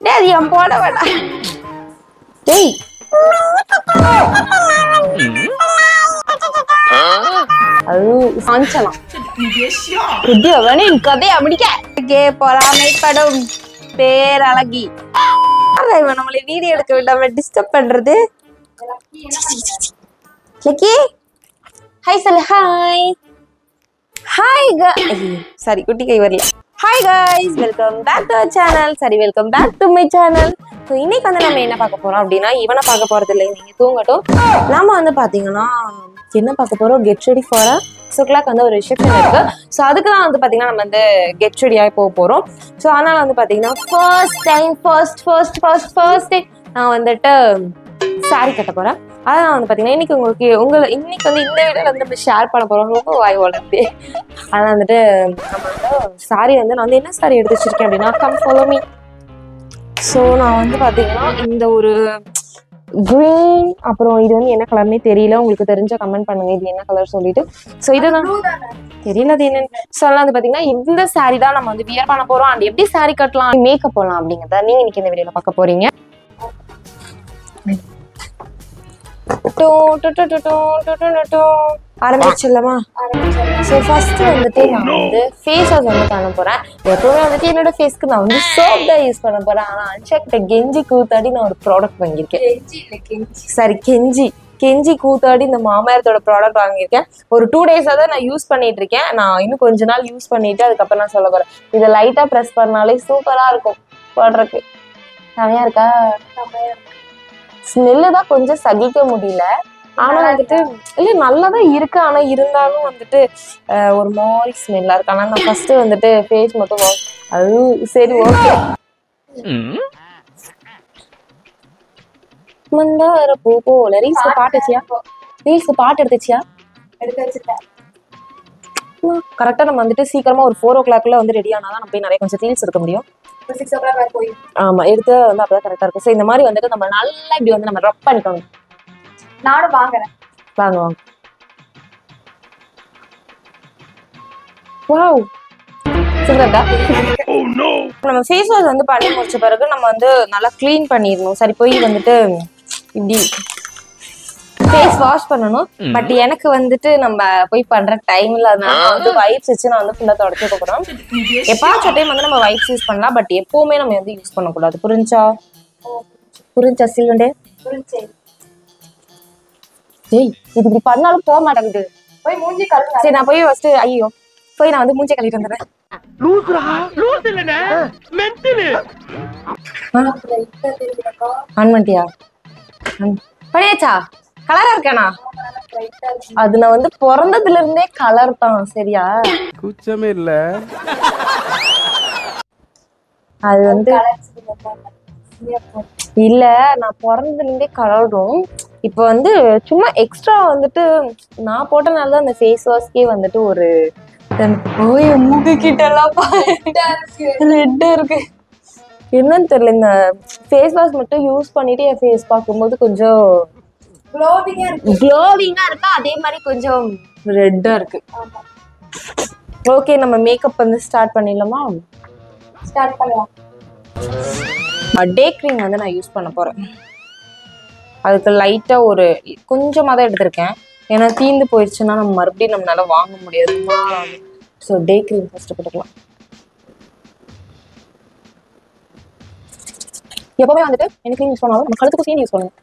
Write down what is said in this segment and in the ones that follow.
டேய் அது என் போட வேணாம் டேய் அது சாஞ்சலாம் இது அவனின் கதையை முடிக்க கே பொறாமைப்படும் பேரழகி யாரா இவன் நம்மளை வீடியோ எடுக்க விடாம டிஸ்டர்ப் பண்றது லக்கி ஹாய் சொல்லு ஹாய் ஹாய் சாரி குட்டி கை வரல hi guys welcome back to channel சரி welcome back to my channel so இன்னைக்கு வந்து நம்ம என்ன பார்க்க போறோம் அப்படின்னா இவனை பார்க்க போறது இல்லை நீங்க தூங்கட்டும் நாம வந்து பாத்தீங்கன்னா என்ன பார்க்க போறோம் get ready for six o'clock வந்து ஒரு ரிசப்ஷன் இருக்கு ஸோ அதுக்கு தான் வந்து பாத்தீங்கன்னா நம்ம வந்து கெட் ரெடியாக போக போறோம் ஸோ அதனால வந்து பாத்தீங்கன்னா first time first first first first time நான் வந்துட்டு சாரி கட்ட போறேன் அதான் வந்து பாத்தீங்கன்னா இன்னைக்கு உங்களுக்கு உங்களை இன்னைக்கு வந்து இந்த வீடியோல வந்து நம்ம ஷேர் பண்ண போறோம் ரொம்ப வாய் வளர்த்து அதான் வந்துட்டு நம்ம வந்து சாரி வந்து நான் வந்து என்ன சாரி எடுத்து வச்சிருக்கேன் அப்படின்னா கம் ஃபாலோ மீ ஸோ நான் வந்து பாத்தீங்கன்னா இந்த ஒரு green அப்புறம் இது வந்து என்ன கலர்னே தெரியல உங்களுக்கு தெரிஞ்ச கமெண்ட் பண்ணுங்க இது என்ன கலர் சொல்லிட்டு ஸோ இதுதான் தெரியல அது என்னன்னு சொல்லலாம் வந்து பாத்தீங்கன்னா இந்த saree தான் நம்ம வந்து வியர் பண்ண போறோம் அண்ட் எப்படி saree கட்டலாம் மேக்கப் போடலாம் அப்படிங்கறத நீங்க இன்னைக்கு இந்த வீடியோல பார்க்க போறீங்க டோ, டோ, டோ, டோ, டோ, டோ, டோ, டோ, டோ. ஆரம்பிச்சிடலாமா ஸோ ஃபர்ஸ்ட் வந்துட்டு நான் வந்து ஃபேஸ் வாஷ் வந்து பண்ண போறேன் எப்பவுமே வந்துட்டு என்னோட ஃபேஸ்க்கு நான் வந்து சோப் தான் யூஸ் பண்ண போறேன் ஆனா அன்ஷா கிட்ட கெஞ்சி கூத்தாடி நான் ஒரு ப்ராடக்ட் வாங்கியிருக்கேன் சரி கெஞ்சி கெஞ்சி கூத்தாடி இந்த மாமாயத்தோட ப்ராடக்ட் வாங்கியிருக்கேன் ஒரு டூ டேஸாக தான் நான் யூஸ் பண்ணிட்டு இருக்கேன் நான் இன்னும் கொஞ்ச நாள் யூஸ் பண்ணிட்டு அதுக்கப்புறம் நான் சொல்ல போறேன் இதை லைட்டா ப்ரெஸ் பண்ணாலே சூப்பரா இருக்கும் போடுறதுக்கு செமையா இருக்கா ஸ்மெல்லு தான் கொஞ்சம் சகிக்க முடியல ஆனா வந்துட்டு இல்ல நல்லாதான் இருக்கு ஆனா இருந்தாலும் வந்துட்டு அஹ், ஒரு மாதிரி ஸ்மெல்லா இருக்கு ஆனா நான் ஃபர்ஸ்ட் வந்துட்டு ஃபேஸ் மட்டும் wash- அது சரி ஓகே மந்தார பூ போல ரீல்ஸ்க்கு பாட்டு வச்சியா ரீல்ஸ்க்கு பாட்டு எடுத்துச்சியா எடுத்து வச்சுட்டேன் கரெக்டா நம்ம வந்துட்டு சீக்கிரமா ஒரு ஃபோர் ஓ கிளாக்ல வந்து ரெடி ஆனாதான் நம்ம போய் நிறைய கொஞ்சம் ரீல்ஸ் எடுக்க முடியும் ஒரு சிக்ஸ் ஓ கிளாக் போய் ஆமா எடுத்து வந்து அப்பதான் கரெக்டா இருக்கும் ஸோ இந்த மாதிரி வந்துட்டு நம்ம நல்லா இப்படி வந்து நம்ம ரப் பண்ணிக்கணும் நானும் வாங்குறேன் வாங்க வாங்க வாவ் சூப்பர்டா நம்ம ஃபேஸ் வாஷ் வந்து பண்ணி முடிச்ச பிறகு நம்ம வந்து நல்லா க்ளீன் பண்ணிடணும் சரி போய் வந்துட்டு இப்படி ஃபேஸ் வாஷ் பண்ணணும் பட் எனக்கு வந்துட்டு நம்ம போய் பண்ற டைம் இல்லாதனால நான் வந்து வைப்ஸ் வச்சு நான் வந்து ஃபுல்லா தொடச்சு போகிறோம் எப்பாச்சும் டைம் வந்து நம்ம வைப்ஸ் யூஸ் பண்ணலாம் பட் எப்பவுமே நம்ம வந்து யூஸ் பண்ணக்கூடாது புரிஞ்சா புரிஞ்சா சில்வண்டே புரிஞ்சு டேய் இது இப்படி பண்ணாலும் போக மாட்டேங்குது போய் மூஞ்சி கழுவு சரி நான் போய் ஃபர்ஸ்ட் ஐயோ போய் நான் வந்து மூஞ்சை கழுவிட்டு வந்துடுறேன் ஆன் பண்ணிட்டியா ஆன். பண்ணியாச்சா கலரா இருக்கானா அது நான் வந்து பிறந்ததுல இருந்தே கலர் தான் சரியா கூச்சமே இல்ல அது வந்து இல்ல நான் பிறந்ததுல இருந்தே கலரும் இப்போ வந்து சும்மா எக்ஸ்ட்ரா வந்துட்டு நான் போட்டனால தான் அந்த ஃபேஸ் வாஷ்க்கே வந்துட்டு ஒரு ஓய் மூக்கு கிட்ட எல்லாம் ரெட்டா இருக்கு என்னன்னு தெரியல இந்த ஃபேஸ் வாஷ் மட்டும் யூஸ் பண்ணிட்டு என் ஃபேஸ் பார்க்கும்போது கொஞ்சம் க்ளோவிங்கா இருக்கு க்ளோவிங்கா இருக்கா அதே மாதிரி கொஞ்சம் ரெட்டா இருக்கு ஓகே நம்ம மேக்கப் வந்து ஸ்டார்ட் பண்ணிடலாமா ஸ்டார்ட் பண்ணலாம் டே க்ரீம் வந்து நான் யூஸ் பண்ண போறேன் அதுக்கு லைட்டா ஒரு கொஞ்சமாக தான் எடுத்திருக்கேன் ஏன்னா தீந்து போயிடுச்சுன்னா நம்ம மறுபடியும் நம்மளால வாங்க முடியாதுமா ஸோ டே க்ரீம் ஃபர்ஸ்ட் போட்டுக்கலாம் எப்பவுமே வந்துட்டு என்ன க்ரீம் யூஸ் பண்ணாலும் நம்ம கழுத்துக்கு சேர்ந்து யூஸ் பண்ணணும்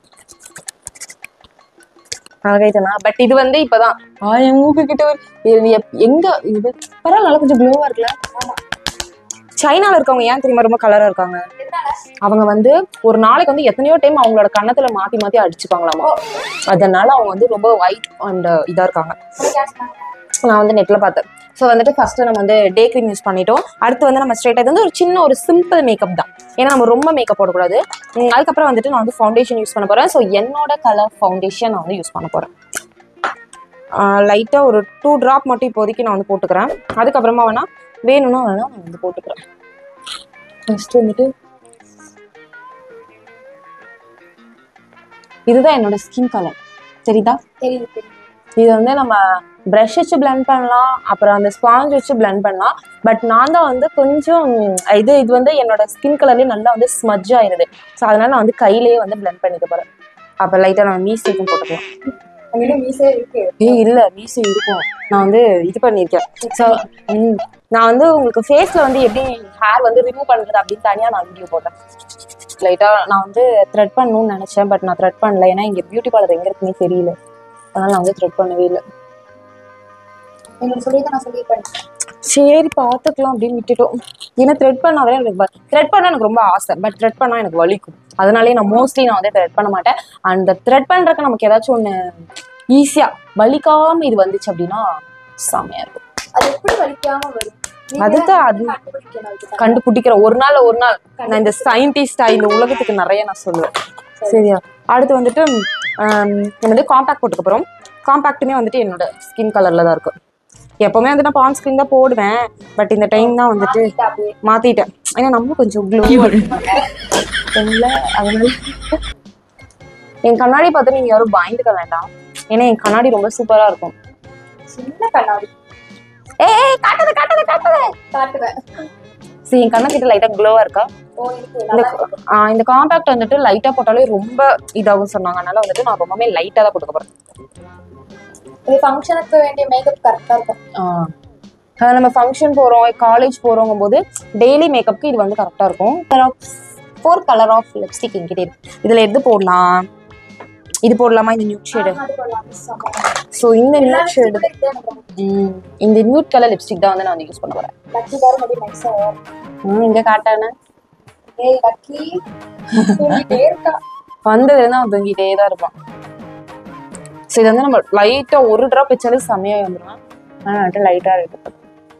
அழகாயிட்டனா பட் இது வந்து இப்பதான் ஆ என் மூக்கு கிட்ட ஒரு- இது எப்- எங்க இது பரவாயில்ல நல்லா கொஞ்சம் க்ளோவா இருக்குல்ல சைனால இருக்கவங்க ஏன் தெரியுமா ரொம்ப கலரா இருக்காங்க அவங்க வந்து ஒரு நாளைக்கு வந்து எத்தனையோ டைம் அவங்களோட கன்னத்துல மாத்தி மாத்தி அடிச்சுப்பாங்களாமா அதனால அவங்க வந்து ரொம்ப ஒயிட் அண்ட் இதா இருக்காங்க நான் வந்து நெட்ல பார்த்தேன் ஸோ வந்துட்டு ஃபர்ஸ்ட் நம்ம வந்து டே க்ரீம் யூஸ் பண்ணிட்டோம் அடுத்து வந்து நம்ம ஸ்ட்ரெயிட் வந்து ஒரு சின்ன ஒரு சிம்பிள் மேக்கப் தான் ஏன்னா நம்ம ரொம்ப மேக்கப் போடக்கூடாது உம், அதுக்கப்புறம் வந்துட்டு நான் வந்து ஃபவுண்டேஷன் யூஸ் பண்ண போறேன் ஸோ என்னோட கலர் ஃபவுண்டேஷன் நான் வந்து யூஸ் பண்ண போறேன் லைட்டாக ஒரு டூ ட்ராப் மட்டும் இப்போதைக்கு நான் வந்து போட்டுக்கிறேன் அதுக்கப்புறமா வேணா வேணும்னா வேணா நான் வந்து போட்டுக்கிறேன் ஃபர்ஸ்ட் வந்துட்டு இதுதான் என்னோட ஸ்கின் கலர் சரிதா தெரியுது தெரியுது இது வந்து நம்ம ப்ரஷ் வச்சு blend பண்ணலாம் அப்புறம் அந்த ஸ்பாஞ்ச் வச்சு blend பண்ணலாம் பட் நான் தான் வந்து கொஞ்சம் ம், இது இது வந்து என்னோட ஸ்கின் கலர்லேயே நல்லா வந்து ஸ்மஜ் ஆயிருது ஸோ அதனால நான் வந்து கையிலேயே வந்து blend பண்ணிக்க போகிறேன் அப்போ லைட்டாக நான் மீசைக்கும் போட்டுக்கலாம் உங்ககிட்ட மீசே இருக்கு ஏய் இல்லை மீசை இருக்கும் நான் வந்து இது பண்ணியிருக்கேன் ஸோ நான் வந்து உங்களுக்கு ஃபேஸில் வந்து எப்படி ஹேர் வந்து ரிமூவ் பண்ணுறது அப்படின்னு தனியாக நான் வீடியோ போட்டேன் லைட்டாக நான் வந்து த்ரெட் பண்ணணும்னு நினச்சேன் பட் நான் த்ரெட் பண்ணல ஏன்னா இங்கே பியூட்டி பார்லர் எங்கே இருக்குன்னே தெரியல அதனால நான் வந்து த்ரெட் பண்ணவே இல்லை உங்களுக்கு சொல்லி நான் சொல்லியிருப்பேன் சரி பார்த்துக்கலாம் அப்படின்னு விட்டுட்டோம் ஏன்னா த்ரெட் பண்ணாவே எனக்கு த்ரெட் பண்ண எனக்கு ரொம்ப ஆசை பட் த்ரெட் பண்ணால் எனக்கு வலிக்கும் அதனாலே நான் மோஸ்ட்லி நான் வந்து த்ரெட் பண்ண மாட்டேன் அந்த த்ரெட் பண்ணுறதுக்கு நமக்கு ஏதாச்சும் ஒன்று ஈஸியாக வலிக்காம இது வந்துச்சு அப்படின்னா செமையாக இருக்கும் அது எப்படி வலிக்காம வரும் நீங்க அதுதான் அது- கண்டுபிடிக்கணும் அதுக்கு. கண்டுபிடிக்கிற ஒரு நாள் ஒரு நாள் நான் இந்த சயின்டிஸ்டா இந்த உலகத்துக்கு நிறைய நான் சொல்லுவேன் சரியா அடுத்து வந்துட்டு ஆம், நம்ம வந்து காம்பேக்ட் போட்டுக்க போகிறோம் காம்பேக்ட்டுமே வந்துட்டு என்னோட ஸ்கின் கலரில் தான் இருக்கும் எப்போவுமே வந்து நான் பான் ஸ்கின் தான் போடுவேன் பட் இந்த டைம் தான் வந்துட்டு மாத்திட்டா அப்படியே. மாத்திட்டேன் ஏன்னா நம்ம கொஞ்சம் க்ளோ அதனால என் கண்ணாடி பார்த்து நீங்க யாரும் பயந்துக்க வேண்டாம் ஏன்னா என் கண்ணாடி ரொம்ப சூப்பரா இருக்கும் சின்ன கண்ணாடி ஏய் ஏய், காட்டுது காட்டுது காட்டுது காட்டுவேன் சரி என் கண்ணக்கிட்ட லைட்டா க்ளோவா இருக்கா ஓ இருக்கு இந்த நல்லா இருக்கு. ஆ, இந்த காம்பேக்ட் வந்துட்டு லைட்டா போட்டாலே ரொம்ப இதாகும் சொன்னாங்க அதனால வந்துட்டு நான் ரொம்பவே லைட்டா தான் போட்டுக்க போறேன் இது ஃபங்க்ஷனுக்கு வேண்டிய மேக்கப் கரெக்டா இருக்கும் ஆ. அஹ் நம்ம ஃபங்க்ஷன் போகிறோம் காலேஜ் போகிறோங்கும் போது டெய்லி மேக்கப்புக்கு இது வந்து கரெக்டாக இருக்கும் ஃபோர் கலர் ஆஃப் லிப்ஸ்டிக் என்கிட்ட இருக்கு இதில் எது போடலாம் இது போடலாமா இந்த நியூட் ஷேடு அது போடலாம். செம்ம. ஸோ இந்த எல்லா நியூட் ஷேடு lipstick கூட இதுதான் எனக்கு ரொம்ப இந்த நியூட் கலர் லிப்ஸ்டிக் தான் வந்து நான் வந்து யூஸ் பண்ண போகிறேன் லக்கி பாரு அப்படியே நைஸா வரும். இங்கே காட்டானே ஏய் லக்கி தூங்கிட்டே இருக்கா வந்ததுலேருந்து அவன் தூங்கிட்டே தான் இருப்பான் ஸோ இது வந்து நம்ம லைட்டாக ஒரு ட்ராப் வச்சாலே செம்மையாக வந்துடும் ஆனால் வந்துட்டு லைட்டாக எடுத்து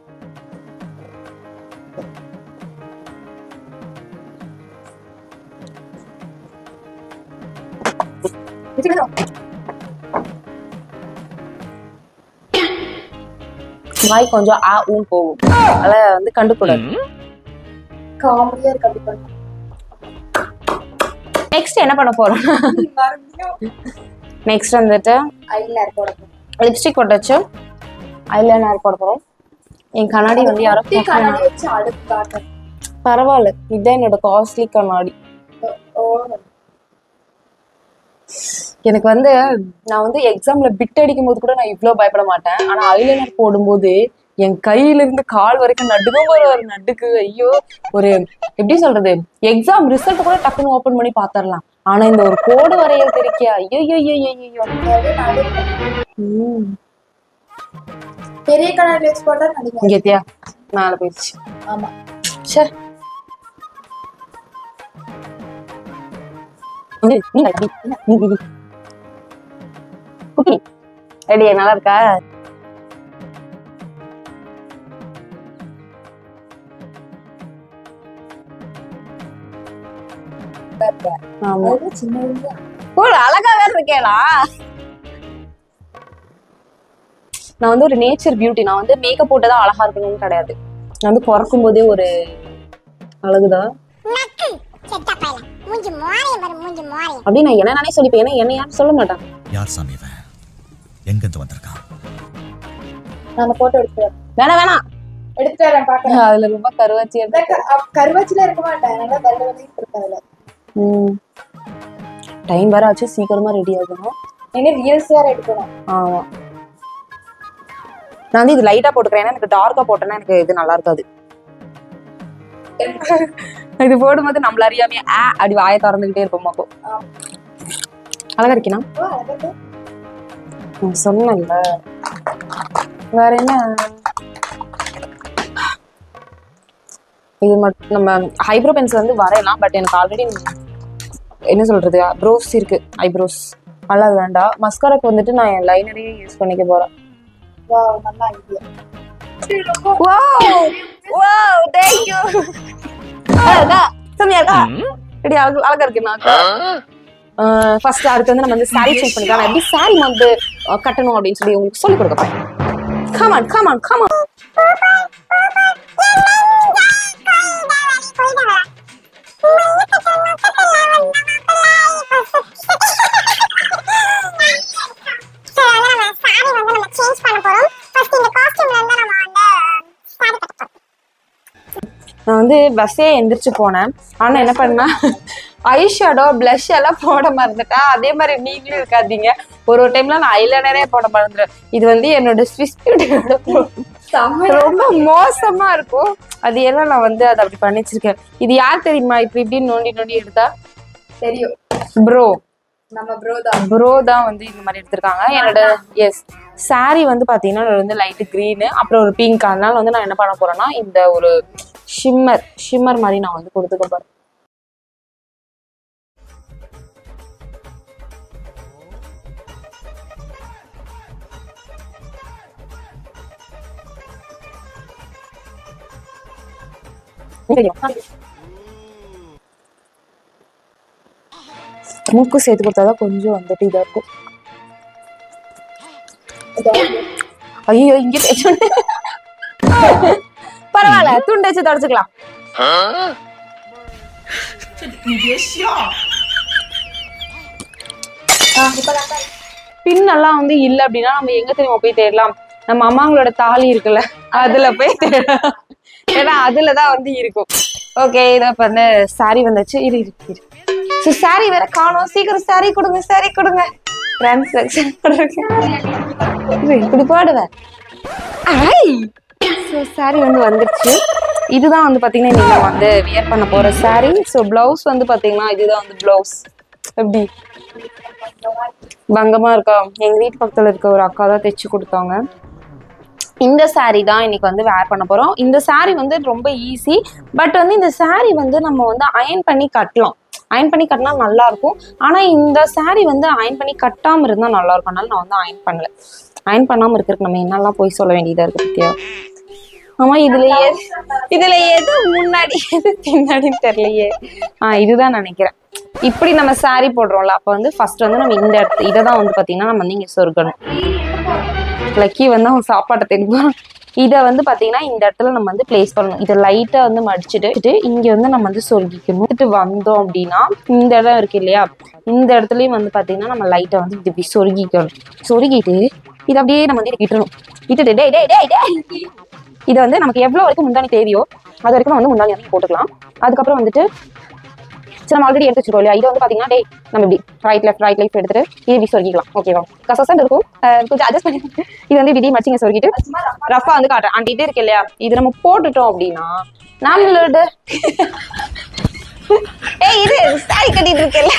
வாய் கொஞ்சம் ஆ ஊன் போகும் அதனால் வந்து கண்டுக்கூடாது காமெடியா இருக்கு அப்படி பண்ணா. நெக்ஸ்ட் என்ன பண்ண போறோம் மறுபடியும் நெக்ஸ்ட் வந்துட்டு ஐலைனர் போடணும் லிப்ஸ்டிக் போட்டாச்சு ஐலைனர் போட போறோம் என் கண்ணாடி வந்து யாரோ குட்டி கண்ணாடி வச்சு அடுப்பு காட்டணும் பரவாயில்ல இதுதான் என்னோட காஸ்ட்லி கண்ணாடி ஓ எனக்கு வந்து நான் வந்து எக்ஸாம்ல பிட் அடிக்கும் போது கூட நான் இவ்வளோ பயப்பட மாட்டேன் ஆனா ஐலைனர் போடும்போது என் கையில இருந்து கால் வரைக்கும் நடுக்கும் போற ஒரு நடுக்கு ஐயோ ஒரு எப்படி சொல்றது எக்ஸாம் ரிசல்ட் கூட டக்குன்னு ஓபன் பண்ணி பாத்திரலாம் ஆனா இந்த ஒரு கோடு வரையறது இருக்கே ஐயோ ஐயோ ஐயோ ஐயோ நிறைய நடுவு. ம் பெரிய கண்ணாடி வச்சு போட்டா நடிங்க இங்க எத்தியா மேல போயிடுச்சு ஆமா சரி வந்து நீ அடி. நீ, நீ, நீ. குட்டி ரெடி நல்லா இருக்கா ஆமா அது சின்ன வயசுல ஓ அழகா வேற இருக்கேடா நான் வந்து ஒரு நேச்சர் பியூட்டி நான் வந்து மேக்கப் போட்டதான் அழகா இருக்கணும்னு கிடையாது நான் வந்து பிறக்கும் போதே ஒரு அழகுதான் நக்கு செத்த பையல மூஞ்சி மோரையும் பாரு மூஞ்சி மோரையும் அப்படி நான் என்ன நானே சொல்லிப்பேன் ஏன்னா என்ன யாரும் சொல்ல மாட்டான் யார் சாமி இவன் எங்கிருந்து வந்திருக்கான் நான் அந்த போட்டோ எடுத்து வரேன். வேணாம் வேணாம் எடுத்துட்டு வரேன் பாக்க அதுல ரொம்ப கருவாச்சி எடுத்து கருவாச்சில இருக்க மாட்டேன் நல்லா வெள்ளை வெள்ளையும் இருக்கு அதுல டைம் வேற ஆச்சு சீக்கிரமா ரெடி ஆகணும் என்ன ரீல்ஸ் வேற எடுக்கணும் ஆமா நான் வந்து இது லைட்டா போட்டுக்கிறேன் ஏன்னா எனக்கு டார்க்கா போட்டேன்னா எனக்கு இது நல்லா இருக்காது இது போடும்போது நம்மள அறியாமே ஆ அப்படி வாயை திறந்துகிட்டே இருப்போம் அப்போ ஆமா. அழகா இருக்கணும் ஓ, அழகா இருக்கு. நான் சொன்னேன்ல வேற என்ன இது மட்டும் நம்ம ஐப்ரோ பென்சில் வந்து வரையலாம் பட் எனக்கு ஆல்ரெடி என்ன சொல்றது ப்ரோஸ் இருக்கு ஐப்ரோஸ் நல்லா அது வேண்டாம் மஸ்காராக்கு வந்துட்டு நான் என் லைனரையே யூஸ் பண்ணிக்க போறேன் Wow, நல்ல idea. Wow wow thank you அழகா செம்மையா இருக்கா ரெடி அழகா அழகா இருக்கு நான் ஃபர்ஸ்ட் அடுத்து வந்து நம்ம வந்து சாரி சேஞ்ச் பண்ணிக்கலாம் நான் எப்படி சாரி வந்து அஹ், கட்டணும் அப்படின்னு சொல்லி உங்களுக்கு சொல்லி கொடுக்க போறேன் கமான் கமான் கமான் சேஞ்ச் பண்ண போறோம் வந்து பஸ்ஸே எந்திரிச்சு போனேன் ஆனா என்ன பண்ணா ஐ ஷேடோ பிளஷ் எல்லாம் போட மறந்துட்டேன் அதே மாதிரி நீங்களும் இருக்காதீங்க ஒரு ஒரு டைம்ல நான் ஐலைனரே போட மறந்துடுறேன் இது வந்து என்னோட ஸ்விஸ் பியூட்டியோட ரொம்ப மோசமா இருக்கும் அது எல்லாம் நான் வந்து அதை அப்படி பண்ணி வச்சிருக்கேன் இது யார் தெரியுமா இப்படி இப்படி நோண்டி நோண்டி எடுத்தா தெரியும் ப்ரோ நம்ம ப்ரோ தான் ப்ரோ தான் வந்து இந்த மாதிரி எடுத்திருக்காங்க என்னோட எஸ் saree வந்து பாத்தீங்கன்னா இது வந்து லைட் க்ரீனு அப்புறம் ஒரு பிங்க் அதனால வந்து நான் என்ன பண்ண போறேன்னா இந்த ஒரு ஷிம்மர் ஷிம்மர் மாதிரி நான் வந்து கொடுத்துக்க போறேன் மூக்கு சேர்த்து கொடுத்தாதான் கொஞ்சம் வந்துட்டு இதா இருக்கும் ஐயோ இங்க தேய்ச்சு பரவாயில்ல துண்டு வச்சு தொடச்சுக்கலாம் பின்னெல்லாம் வந்து இல்ல அப்படின்னா நம்ம எங்க தெரியுமா போய் தேடலாம் நம்ம அம்மாங்களோட தாலி இருக்குல்ல அதுல போய் தேடலாம் ஏன்னா அதுலதான் வந்து இருக்கும் ஓகே இதை இப்ப வந்து சாரி வந்துச்சு இரு இரு இரு ஸோ சாரி வேற காணோம் சீக்கிரம் சாரி கொடுங்க சாரி கொடுங்க டிரான்சாக்ஷன் இப்படி பாடுவேன் ஐ ஸோ சாரி வந்து வந்துருச்சு இதுதான் வந்து பார்த்தீங்கன்னா நீங்க வந்து வியர் பண்ண போற சாரி ஸோ பிளவுஸ் வந்து பார்த்தீங்கன்னா இதுதான் வந்து பிளவுஸ் எப்படி பங்கமா இருக்கா எங்க வீட்டு பக்கத்துல இருக்க ஒரு அக்கா தான் தைச்சு கொடுத்தாங்க இந்த saree தான் இன்னைக்கு வந்து வேர் பண்ண போறோம் இந்த saree வந்து ரொம்ப ஈஸி பட் வந்து இந்த saree வந்து நம்ம வந்து அயன் பண்ணி கட்டலாம் அயன் பண்ணி கட்டினா நல்லா இருக்கும் ஆனா இந்த saree வந்து அயன் பண்ணி கட்டாம இருந்தா நல்லா இருக்கும் அதனால நான் வந்து அயன் பண்ணல அயன் பண்ணாம இருக்கிறதுக்கு நம்ம என்னெல்லாம் போய் சொல்ல வேண்டியதா இருக்கு பத்தியா ஆமா இதுல எது இதுல எது முன்னாடி எது பின்னாடின்னு தெரியலையே ஆ இதுதான் நினைக்கிறேன் இப்படி நம்ம saree போடுறோம்ல அப்ப வந்து ஃபர்ஸ்ட் வந்து நம்ம இந்த இடத்து இதை தான் வந்து பாத்தீங்கன்னா நம்ம வந்து இங்க சொருகணும் லக்கி வந்து அவன் சாப்பாட்டை தெரியுமா இதை வந்து பாத்தீங்கன்னா இந்த இடத்துல நம்ம வந்து பிளேஸ் பண்ணணும் இதை லைட்டா வந்து மடிச்சுட்டு இங்க வந்து நம்ம வந்து சொருகிக்கணும் வந்துட்டு வந்தோம் அப்படின்னா இந்த இடம் இருக்கு இல்லையா இந்த இடத்துலயும் வந்து பாத்தீங்கன்னா நம்ம லைட்டா வந்து இது இப்படி சொருகிக்கணும் சொருகிட்டு இதை அப்படியே நம்ம வந்து விட்டுறணும் விட்டுட்டு டேய் டேய் டேய் டேய் இதை வந்து நமக்கு எவ்வளவு வரைக்கும் முந்தானி தேவையோ அது வரைக்கும் நம்ம வந்து முந்தானி வந்து போட்டுக்கலாம் அதுக்கப்புறம் வந்துட்டு சரி நம்ம ஆல்ரெடி எடுத்து வச்சிருக்கோம் இல்லையா இதை வந்து பாத்தீங்கன்னா டேய் நம்ம இப்படி ரைட் லெஃப்ட் ரைட் லெஃப்ட் எடுத்துட்டு இது இப்படி சொருகிக்கலாம் ஓகேவா கசசன் இருக்கும் அஹ் கொஞ்சம் அட்ஜஸ்ட் பண்ணி இது வந்து இப்படி மச்சிங்க சொருகிட்டு ரஃபா வந்து காட்டுறேன் அந்த இது இருக்கு இல்லையா இது நம்ம போட்டுட்டோம் அப்படின்னா நம்மளோட ஏய் இது சாரி கட்டிட்டு இருக்கேல்ல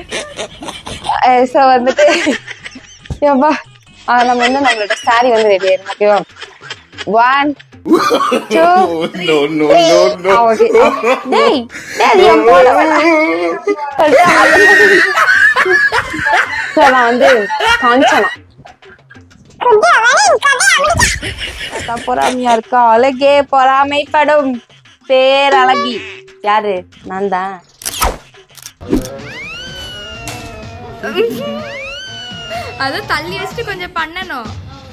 ஸோ வந்துட்டு ஏப்பா ஆஹ் நம்ம வந்து நம்மளோட சாரி வந்து ரெடி ஆயிரும் ஓகேவா one two no, no, no, okay டேய் டேய் அது என் போட வேணாம் ஸோ நான் வந்து காஞ்சனா பொறாமையா இருக்கா அழகே பொறாமைப்படும் பேரழகி யாரு நான் தான் அதை தள்ளி வச்சுட்டு கொஞ்சம் பண்ணணும்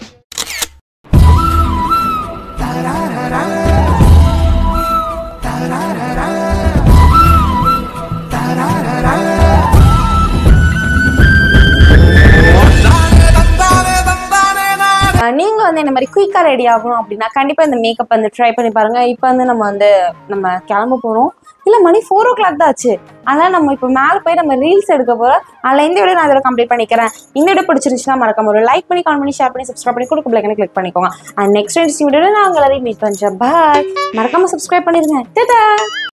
அஹ் நீங்க வந்து இந்த மாதிரி குயிக்கா ரெடி ஆகணும் அப்படின்னா கண்டிப்பா இந்த மேக்கப் வந்து ட்ரை பண்ணி பாருங்க இப்போ வந்து நம்ம வந்து நம்ம கிளம்ப போறோம் இல்ல மணி ஃபோர் ஓ கிளாக் தான் ஆச்சு அதனால நம்ம இப்போ மேலே போய் நம்ம ரீல்ஸ் எடுக்க போறோம் அதில் இந்த வீடியோ நான் அதில் கம்ப்ளீட் பண்ணிக்கிறேன் இந்த வீடியோ பிடிச்சிருந்துச்சுன்னா மறக்காம ஒரு லைக் பண்ணி கால் பண்ணி ஷேர் பண்ணி சப்ஸ்கிரைப் பண்ணி கொடுக்க பிள்ளைங்க கிளிக் பண்ணிக்கோங்க அண்ட் நெக்ஸ்ட் வீடியோ நான் உங்களை மீட் பண்ணுறேன் பாய் மறக்காம சப்ஸ்கிரைப் பண்ணிருங்க டேட்டா